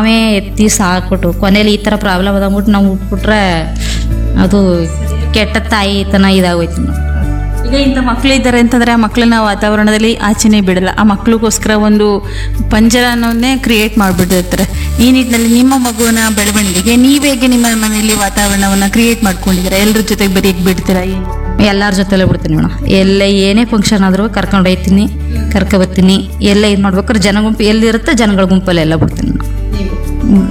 ನಾವೇ ಎತ್ತಿ ಸಾಕ್ಬಿಟ್ಟು ಕೊನೆಯಲ್ಲಿ ಈ ಥರ ಪ್ರಾಬ್ಲಮ್ ಅದಂದ್ಬಿಟ್ಟು ನಾವು ಉಟ್ಬಿಟ್ರೆ ಅದು ಕೆಟ್ಟ ತಾಯಿತನ ಇದಾಗೋಯ್ತು ನಾವು ಈಗ ಇಂಥ ಮಕ್ಕಳು ಇದ್ದಾರೆ ಅಂತಂದ್ರೆ ಆ ಮಕ್ಕಳನ್ನ ವಾತಾವರಣದಲ್ಲಿ ಆಚೆನೆ ಬಿಡಲ್ಲ ಆ ಮಕ್ಕಳಿಗೋಸ್ಕರ ಒಂದು ಪಂಜರ ಅನ್ನೋದನ್ನೇ ಕ್ರಿಯೇಟ್ ಮಾಡಿಬಿಟ್ಟಿರ್ತಾರೆ ಈ ನಿಟ್ಟಿನಲ್ಲಿ ನಿಮ್ಮ ಮಗುವಿನ ಬೆಳವಣಿಗೆಗೆ ನೀವು ಹೇಗೆ ನಿಮ್ಮ ಮನೆಯಲ್ಲಿ ವಾತಾವರಣವನ್ನ ಕ್ರಿಯೇಟ್ ಮಾಡ್ಕೊಂಡಿದ್ದೀರಾ ಎಲ್ಲರ ಜೊತೆಗೆ ಬರೀಕ್ ಬಿಡ್ತೀರಾ ಏನು ಎಲ್ಲರ ಜೊತೆಲೇ ಬಿಡ್ತೀನಿ ಮೇಡಮ್ ಎಲ್ಲ ಏನೇ ಫಂಕ್ಷನ್ ಆದರೂ ಕರ್ಕೊಂಡು ಹೋಗ್ತೀನಿ ಕರ್ಕೊ ಬರ್ತೀನಿ ಎಲ್ಲ ಇದು ಮಾಡ್ಬೇಕಾದ್ರೆ ಜನ ಗುಂಪು ಎಲ್ಲಿರುತ್ತೆ ಜನಗಳ ಗುಂಪಲ್ಲಿ ಎಲ್ಲ ಬಿಡ್ತೀನಿ ನಾನು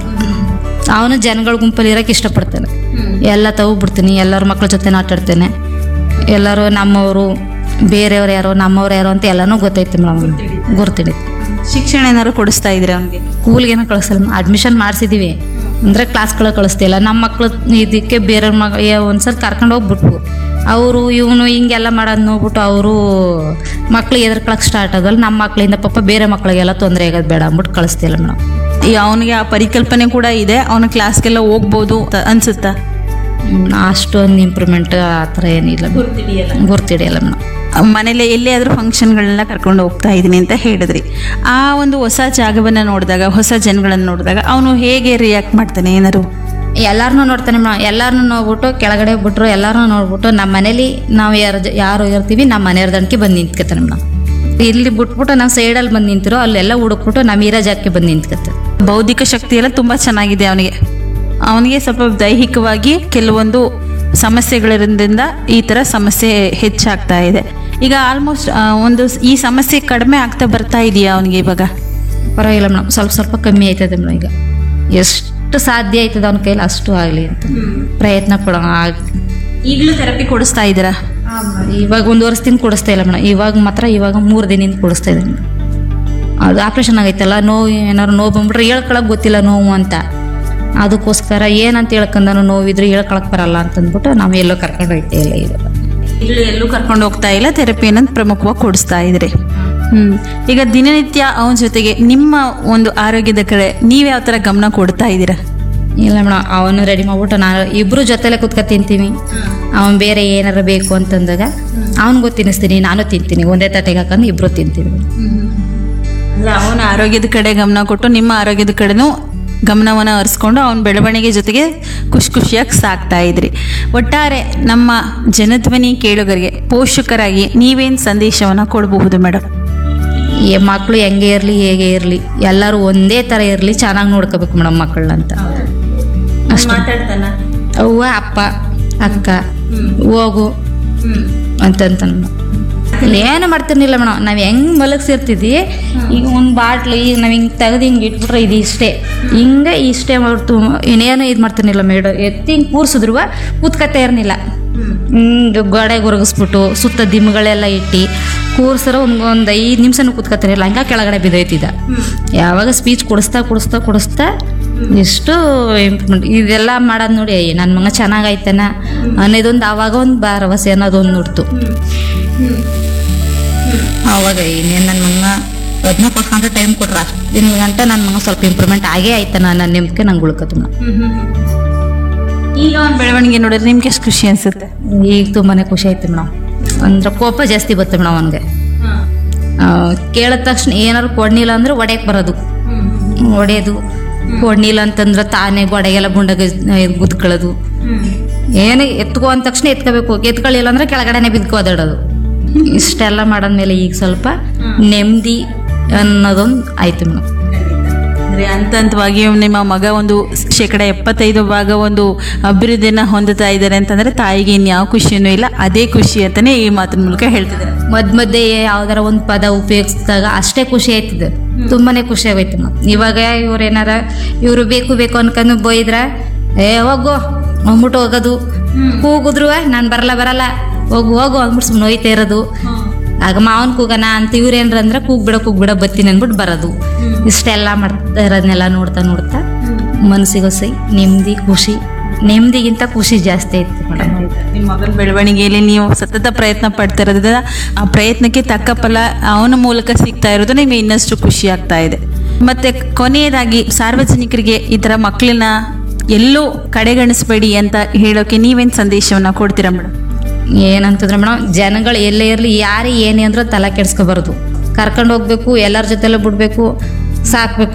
ಅವನು ಜನಗಳ ಗುಂಪಲ್ಲಿ ಇರೋಕೆ ಇಷ್ಟಪಡ್ತಾನೆ ಎಲ್ಲ ತಗೋ ಬಿಡ್ತೀನಿ ಎಲ್ಲರ ಮಕ್ಳ ಜೊತೆ ಆಟಾಡ್ತೇನೆ ಎಲ್ಲರೂ ನಮ್ಮವರು ಬೇರೆಯವ್ರು ಯಾರೋ ನಮ್ಮವ್ರು ಯಾರೋ ಅಂತ ಎಲ್ಲನೂ ಗೊತ್ತೈತೆ ಮೇಡಮ್ ಗುರ್ತಿಡಿ ಶಿಕ್ಷಣ ಏನಾದ್ರು ಕೊಡಿಸ್ತಾ ಇದ್ದೀರಾ ಅವ್ನಿಗೆ ಸ್ಕೂಲ್ಗೇನೋ ಕಳಿಸಲ್ಲ ಅಡ್ಮಿಷನ್ ಮಾಡಿಸಿದ್ದೀವಿ ಅಂದರೆ ಕ್ಲಾಸ್ಗಳಿಗೆ ಕಳಿಸ್ತಿಲ್ಲ ನಮ್ಮ ಮಕ್ಳು ಇದಕ್ಕೆ ಬೇರೆ ಮಗ ಒಂದ್ಸಲ ಕರ್ಕೊಂಡು ಹೋಗ್ಬಿಟ್ವು ಅವರು ಇವನು ಹಿಂಗೆಲ್ಲ ಮಾಡೋದು ನೋಡ್ಬಿಟ್ಟು ಅವರು ಮಕ್ಳು ಎದ್ರಕೊಳಕ್ಕೆ ಸ್ಟಾರ್ಟ್ ಆಗಲ್ಲ ನಮ್ಮ ಮಕ್ಳಿಂದ ಪಾಪ ಬೇರೆ ಮಕ್ಳಿಗೆಲ್ಲ ತೊಂದರೆ ಆಗೋದು ಬೇಡ ಅಂದ್ಬಿಟ್ಟು ಕಳಿಸ್ತಿಲ್ಲ ಮೇಡಮ್ ಈ ಅವನಿಗೆ ಆ ಪರಿಕಲ್ಪನೆ ಕೂಡ ಇದೆ ಅವನ ಕ್ಲಾಸ್ಗೆಲ್ಲ ಹೋಗ್ಬೋದು ಅಂತ ಅನ್ಸುತ್ತಾ ಅಷ್ಟೊಂದು ಇಂಪ್ರೂವ್ಮೆಂಟ್ ಆ ಥರ ಏನಿಲ್ಲ ಗುರ್ತಿಡಿಯಲ್ಲ ಮೇಡಮ್ ಮನೇಲಿ ಎಲ್ಲೇ ಆದರೂ ಫಂಕ್ಷನ್ಗಳನ್ನ ಕರ್ಕೊಂಡು ಹೋಗ್ತಾ ಇದ್ದೀನಿ ಅಂತ ಹೇಳಿದ್ರಿ ಆ ಒಂದು ಹೊಸ ಜಾಗವನ್ನು ನೋಡಿದಾಗ ಹೊಸ ಜನಗಳನ್ನು ನೋಡಿದಾಗ ಅವನು ಹೇಗೆ ರಿಯಾಕ್ಟ್ ಮಾಡ್ತಾನೆ ಏನಾರು ಎಲ್ಲಾರನ್ನೂ ನೋಡ್ತಾನೆ ಮೇಡಮ್ ಎಲ್ಲಾರನ್ನೂ ನೋಡ್ಬಿಟ್ಟು ಕೆಳಗಡೆ ಬಿಟ್ರು ಎಲ್ಲಾರನ್ನೂ ನೋಡ್ಬಿಟ್ಟು ನಮ್ಮ ಮನೇಲಿ ನಾವು ಯಾರು ಜ- ಯಾರು ಇರ್ತೀವಿ ನಮ್ಮ ಮನೆಯವ್ರ ದಣಕ್ಕೆ ಬಂದು ನಿಂತ್ಕೊತಾನೆ ಮೇಡಮ್ ಇಲ್ಲಿ ಬಿಟ್ಬಿಟ್ಟು ನಾವು ಸೈಡಲ್ಲಿ ಬಂದು ನಿಂತಿರೋ ಅಲ್ಲೆಲ್ಲ ಹುಡುಕ್ಬಿಟ್ಟು ನಮ್ಮ ಇರೋ ಜಾಗಕ್ಕೆ ಬಂದು ನಿಂತ್ಕೊತಾನೆ ಬೌದ್ಧಿಕ ಶಕ್ತಿ ಎಲ್ಲ ತುಂಬ ಚೆನ್ನಾಗಿದೆ ಅವನಿಗೆ ಅವನಿಗೆ ಸ್ವಲ್ಪ ದೈಹಿಕವಾಗಿ ಕೆಲವೊಂದು ಸಮಸ್ಯೆಗಳಿರೋದ್ರಿಂದ ಈ ಥರ ಸಮಸ್ಯೆ ಹೆಚ್ಚಾಗ್ತಾ ಇದೆ ಈಗ ಆಲ್ಮೋಸ್ಟ್ ಒಂದು ಸ್- ಈ ಸಮಸ್ಯೆ ಕಡಿಮೆ ಆಗ್ತಾ ಬರ್ತಾ ಇದೆಯಾ ಅವನಿಗೆ ಇವಾಗ ಪರವಾಗಿಲ್ಲ ಮೇಡಮ್ ಸ್ವಲ್ಪ ಸ್ವಲ್ಪ ಕಮ್ಮಿ ಆಯ್ತದೆ ಮೇಡಮ್ ಈಗ ಎಷ್ಟು ಸಾಧ್ಯ ಆಯ್ತದ ಅವನ ಕೈಲಿ ಅಷ್ಟು ಆಗಲಿ ಅಂತ ಪ್ರಯತ್ನ ಪಡೋಣ ಆಗ್- ಈಗಲೂ ಥೆರಪಿ ಕೊಡಿಸ್ತಾ ಇದ್ದೀರಾ ಇವಾಗ ಒಂದು ವರ್ಷದಿಂದ ಕೊಡಿಸ್ತಾ ಇಲ್ಲ ಮೇಡಮ್ ಇವಾಗ ಮಾತ್ರ ಇವಾಗ ಮೂರು ದಿನದಿಂದ ಕೊಡಿಸ್ತಾ ಇದ್ದೀನಿ ಅದು ಆಪ್ರೇಷನ್ ಆಗೈತಲ್ಲ ನೋವು ಏನಾದ್ರು ನೋವು ಬಂದ್ಬಿಟ್ರೆ ಹೇಳ್ಕೊಳಕ್ ಗೊತ್ತಿಲ್ಲ ನೋವು ಅಂತ ಅದಕ್ಕೋಸ್ಕರ ಏನಂತ ಹೇಳ್ಕೊಂಡನು ನೋವಿದ್ರೆ ಹೇಳ್ಕೊಳಕ್ ಬರಲ್ಲ ಅಂತಂದ್ಬಿಟ್ಟು ನಾವು ಎಲ್ಲೋ ಕರ್ಕೊಂಡು ಹೋಗ್ತಾ ಇಲ್ಲ ಈಗ ಇಲ್ಲೂ ಎಲ್ಲೂ ಕರ್ಕೊಂಡು ಹೋಗ್ತಾ ಇಲ್ಲ ಥೆರಪಿಯನ್ನು ಪ್ರಮುಖವಾಗಿ ಕೊಡಿಸ್ತಾ ಇದ್ರಿ ಹ್ಮ್ ಈಗ ದಿನನಿತ್ಯ ಅವನ ಜೊತೆಗೆ ನಿಮ್ಮ ಒಂದು ಆರೋಗ್ಯದ ಕಡೆ ನೀವು ಯಾವ ಥರ ಗಮನ ಕೊಡ್ತಾ ಇದ್ದೀರಾ ಇಲ್ಲ ಮೇಡಮ್ ಅವನು ರೆಡಿ ಮಾಡ್ಬಿಟ್ಟು ನಾನು ಇಬ್ರು ಜೊತೆಲೆ ಕುತ್ಕೊ ತಿಂತೀವಿ ಅವನು ಬೇರೆ ಏನಾರ ಬೇಕು ಅಂತಂದಾಗ ಅವನಿಗೂ ತಿನ್ನಿಸ್ತೀನಿ ನಾನು ತಿಂತೀನಿ ಒಂದೇ ತಟ್ಟೆಗೆ ಹಾಕೊಂಡು ಇಬ್ರು ತಿಂತೀವಿ ಅಂದ್ರೆ ಅವನ ಆರೋಗ್ಯದ ಕಡೆ ಗಮನ ಕೊಟ್ಟು ನಿಮ್ಮ ಆರೋಗ್ಯದ ಕಡೆನೂ ಗಮನವನ್ನು ಹರಿಸ್ಕೊಂಡು ಅವನ ಬೆಳವಣಿಗೆ ಜೊತೆಗೆ ಖುಷಿ ಖುಷಿಯಾಗಿ ಸಾಕ್ತಾ ಇದ್ರಿ ಒಟ್ಟಾರೆ ನಮ್ಮ ಜನಧ್ವನಿ ಕೇಳುಗರಿಗೆ ಪೋಷಕರಾಗಿ ನೀವೇನು ಸಂದೇಶವನ್ನು ಕೊಡಬಹುದು ಮೇಡಮ್ ಈ ಮಕ್ಕಳು ಹೆಂಗೆ ಇರಲಿ ಹೇಗೆ ಇರಲಿ ಎಲ್ಲರೂ ಒಂದೇ ಥರ ಇರಲಿ ಚೆನ್ನಾಗಿ ನೋಡ್ಕೋಬೇಕು ಮೇಡಮ್ ಮಕ್ಕಳನ್ನ ಅಂತ ಅಷ್ಟೇ ಅವ್ವ ಅಪ್ಪ ಅಕ್ಕ ಹೋಗು ಅಂತಂತ ಏನು ಮಾಡ್ತಿರ್ಲಿಲ್ಲ ಮೇಡಮ್ ನಾವು ಹೆಂಗೆ ಮಲಗಿಸಿರ್ತಿದ್ವಿ ಈಗ ಒಂದು ಬಾಟ್ಲು ಈಗ ನಾವು ಹಿಂಗೆ ತೆಗೆದು ಹಿಂಗೆ ಇಟ್ಬಿಟ್ರೆ ಇದು ಇಷ್ಟೇ ಹಿಂಗೆ ಇಷ್ಟೇ ಮಾಡ್ತು ಇನ್ನೇನು ಇದು ಮಾಡ್ತಿರ್ಲಿಲ್ಲ ಮೇಡ ಎತ್ತಿ ಹಿಂಗೆ ಕೂರ್ಸಿದ್ರು ಕೂತ್ಕತ್ತೆ ಇರಲಿಲ್ಲ ಹಿಂಗೆ ಗೋಡೆ ಗುರುಗಿಸ್ಬಿಟ್ಟು ಸುತ್ತ ದಿಮ್ಮಗಳೆಲ್ಲ ಇಟ್ಟು ಕೂರ್ಸರ ಒಂದು ಒಂದು ಐದು ನಿಮಿಷನೂ ಕೂತ್ಕತ್ತಿರಲಿಲ್ಲ ಹಂಗೆ ಕೆಳಗಡೆ ಬಿದ್ದೋಯ್ತಿದ್ದ ಯಾವಾಗ ಸ್ಪೀಚ್ ಕೊಡಿಸ್ತಾ ಕೊಡಿಸ್ತಾ ಕೊಡಿಸ್ತಾ ಎಷ್ಟು ಇಂಪ್ರೂವ್ಮೆಂಟ್ ಇದೆಲ್ಲ ಮಾಡೋದು ನೋಡಿ ಅಯ್ಯ ನನ್ನ ಮಗ ಚೆನ್ನಾಗಾಯ್ತಾನ ಅನ್ನೋದೊಂದು ಆವಾಗ ಒಂದು ಭರವಸೆ ಅನ್ನೋದೊಂದು ನೋಡ್ತು ಆವಾಗ ಇನ್ನೇನು ನನ್ನ ಮಗ ಹದಿನಾಲ್ಕು ವರ್ಷ ಟೈಮ್ ಕೊಟ್ರ ಅಷ್ಟು ದಿನ ಗಂಟ ನನ್ನ ಮಗ ಸ್ವಲ್ಪ ಇಂಪ್ರೂವ್ಮೆಂಟ್ ಆಗೇ ಆಯ್ತಾನ ನನ್ನ ನಂಬಿಕೆ ನಂಗೆ ಉಳ್ಕತ್ತು ಈಗ ಅವನ ಬೆಳವಣಿಗೆ ನೋಡಿದ್ರೆ ನಿಮ್ಗೆ ಎಷ್ಟು ಖುಷಿ ಅನ್ಸುತ್ತೆ ಈಗ ತುಂಬಾನೇ ಖುಷಿ ಆಯ್ತು ಮೇಡಮ್ ಅಂದ್ರೆ ಕೋಪ ಜಾಸ್ತಿ ಬರುತ್ತೆ ಮೇಡಮ್ ಅವನಿಗೆ ಕೇಳಿದ ತಕ್ಷಣ ಏನಾದ್ರು ಕೊಡ್ನಿಲ್ಲ ಅಂದ್ರೆ ಒಡೆಯಕ್ಕೆ ಬರೋದು ಒಡೆಯೋದು ಕೊಡ್ನಿಲ್ಲ ಅಂತಂದ್ರೆ ತಾನೇ ಗೋಡೆಗೆಲ್ಲ ಬುಂಡಗೆ ಗುದ್ಕೊಳ್ಳೋದು ಏನು ಎತ್ಕೋ ಅಂದ ತಕ್ಷಣ ಎತ್ಕೋಬೇಕು ಎತ್ಕೊಳ್ಳಿಲ್ಲ ಅಂದ್ರೆ ಕೆಳಗಡೆನೆ ಬಿದ್ಕೊ ಒದಾಡೋದು ಇಷ್ಟೆಲ್ಲ ಮಾಡಾದ್ಮೇಲೆ ಈಗ ಸ್ವಲ್ಪ ನೆಮ್ಮದಿ ಅನ್ನೋದೊಂದು ಆಯ್ತು ಮೇಡಮ್ ಅಂದ್ರೆ ಹಂತ ಹಂತವಾಗಿ ನಿಮ್ಮ ಮಗ ಒಂದು ಶೇಕಡ ಎಪ್ಪತ್ತೈದು ಭಾಗ ಒಂದು ಅಭಿವೃದ್ಧಿಯನ್ನ ಹೊಂದುತ್ತಾ ಇದ್ದಾರೆ ಅಂತಂದ್ರೆ ತಾಯಿಗೆ ಇನ್ಯಾವ ಖುಷಿನೂ ಇಲ್ಲ ಅದೇ ಖುಷಿ ಅಂತಾನೆ ಈ ಮಾತಿನ ಮೂಲಕ ಹೇಳ್ತಿದ್ದಾರೆ ಮಧ್ಯ ಮಧ್ಯೆ ಯಾವ್ದಾರ ಒಂದು ಪದ ಉಪಯೋಗಿಸಿದಾಗ ಅಷ್ಟೇ ಖುಷಿ ಆಯ್ತದೆ ತುಂಬಾನೇ ಖುಷಿ ಆಗೋಯ್ತು ನಾವು ಇವಾಗ ಇವ್ರು ಏನಾರ ಇವರು ಬೇಕು ಬೇಕು ಅನ್ಕೊಂಡು ಬೈದ್ರ ಏ ಹೋಗು ಅಂದ್ಬಿಟ್ಟು ಹೋಗೋದು ಕೂಗಿದ್ರು ನಾನು ಬರಲ್ಲ ಬರಲ್ಲ ಹೋಗು ಹೋಗು ಅಂದ್ಬಿಟ್ಟು ಸುಮ್ಮನೆ ಹೋಯ್ತಾ ಇರೋದು ಆಗ ಮಾವನ್ ಕೂಗನ ಅಂತ ಇವ್ರೇನ್ರ ಅಂದ್ರೆ ಕೂಗ್ಬಿಡ ಕೂಗ್ಬಿಡ ಬತ್ತೀನಿ ಅಂದ್ಬಿಟ್ಟು ಬರೋದು ಇಷ್ಟೆಲ್ಲ ಮಾಡ್ತಾ ಇರೋದನ್ನೆಲ್ಲ ನೋಡ್ತಾ ನೋಡ್ತಾ ಮನಸ್ಸಿಗೆ ಸೈ ನೆಮ್ಮದಿ ಖುಷಿ ನೆಮ್ಮದಿಗಿಂತ ಖುಷಿ ಜಾಸ್ತಿ ಆಯ್ತು ಮೇಡಮ್ ನಿಮ್ಮ ಮಗನ ಬೆಳವಣಿಗೆಯಲ್ಲಿ ನೀವು ಸತತ ಪ್ರಯತ್ನ ಪಡ್ತಾ ಇರೋದ್ರಿಂದ ಆ ಪ್ರಯತ್ನಕ್ಕೆ ತಕ್ಕ ಫಲ ಅವನ ಮೂಲಕ ಸಿಗ್ತಾ ಇರೋದು ನಿಮಗೆ ಇನ್ನಷ್ಟು ಖುಷಿ ಆಗ್ತಾ ಇದೆ ಮತ್ತೆ ಕೊನೆಯದಾಗಿ ಸಾರ್ವಜನಿಕರಿಗೆ ಈ ಥರ ಮಕ್ಕಳನ್ನ ಎಲ್ಲೂ ಕಡೆಗಣಿಸಬೇಡಿ ಅಂತ ಹೇಳೋಕೆ ನೀವೇನು ಸಂದೇಶವನ್ನ ಕೊಡ್ತೀರಾ ಮೇಡಮ್ ಏನಂತಂದ್ರೆ ಮೇಡಮ್ ಜನಗಳು ಎಲ್ಲೇ ಇರಲಿ ಯಾರೇ ಏನೇ ಅಂದ್ರೆ ತಲೆ ಕೆಡ್ಸ್ಕೊಬಾರ್ದು ಕರ್ಕೊಂಡು ಹೋಗ್ಬೇಕು ಎಲ್ಲರ ಜೊತೆಲ್ಲ ಬಿಡ್ಬೇಕು ಸಾಕ್ಬೇಕು